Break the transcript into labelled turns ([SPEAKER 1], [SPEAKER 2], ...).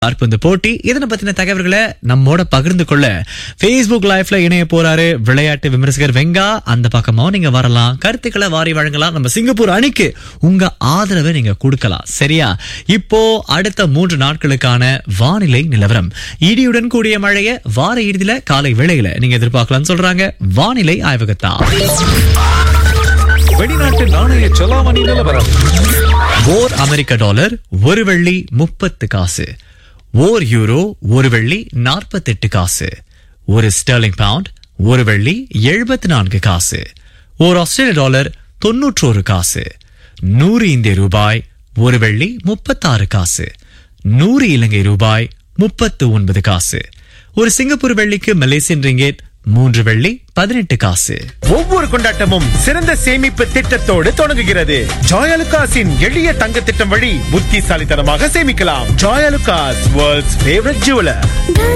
[SPEAKER 1] பார்ப்பந்து போட்டி இதனை பத்தின தகவல்களை நம்மோட பகிர்ந்து கொள்ள Facebook லைவ்ல இணைய போறாரு விளையாட்டு விமர்சகர் வெங்கா அந்த பக்கமா நீங்க வரலாம் கருத்துக்களை வாரி வழங்கலாம் நம்ம சிங்கப்பூர் அணிக்கு உங்க ஆதரவை நீங்க கொடுக்கலாம் சரியா இப்போ அடுத்த மூன்று நாட்களுக்கான வானிலை நிலவரம் இடியுடன் கூடிய மழைய வார இறுதியில காலை வேளையில நீங்க எதிர்பார்க்கலாம்னு சொல்றாங்க வானிலை ஆய்வகத்தா
[SPEAKER 2] வெளிநாட்டு நாணய செலாவணி நிலவரம்
[SPEAKER 1] ஓர் அமெரிக்க டாலர் ஒரு வெள்ளி முப்பத்து காசு ஓர் யூரோ ஒரு வெள்ளி நாற்பத்தெட்டு காசு ஒரு ஸ்டெர்லிங் பவுண்ட் ஒரு வெள்ளி எழுபத்தி நான்கு காசு ஓர் ஆஸ்திரேலிய டாலர் தொன்னூற்றோரு காசு நூறு இந்திய ரூபாய் ஒரு வெள்ளி முப்பத்தாறு காசு நூறு இலங்கை ரூபாய் முப்பத்து ஒன்பது காசு ஒரு சிங்கப்பூர் வெள்ளிக்கு மலேசியன் ரிங்கேட் மூன்று வெள்ளி பதினெட்டு காசு
[SPEAKER 3] ஒவ்வொரு கொண்டாட்டமும் சிறந்த சேமிப்பு திட்டத்தோடு தொடங்குகிறது ஜாயலுகாஸின் எளிய தங்க திட்டம் வழி புத்திசாலித்தனமாக சேமிக்கலாம் ஜாயலுகாஸ் வேர்ல்ட்ஸ் ஃபேவரட் ஜுவலர்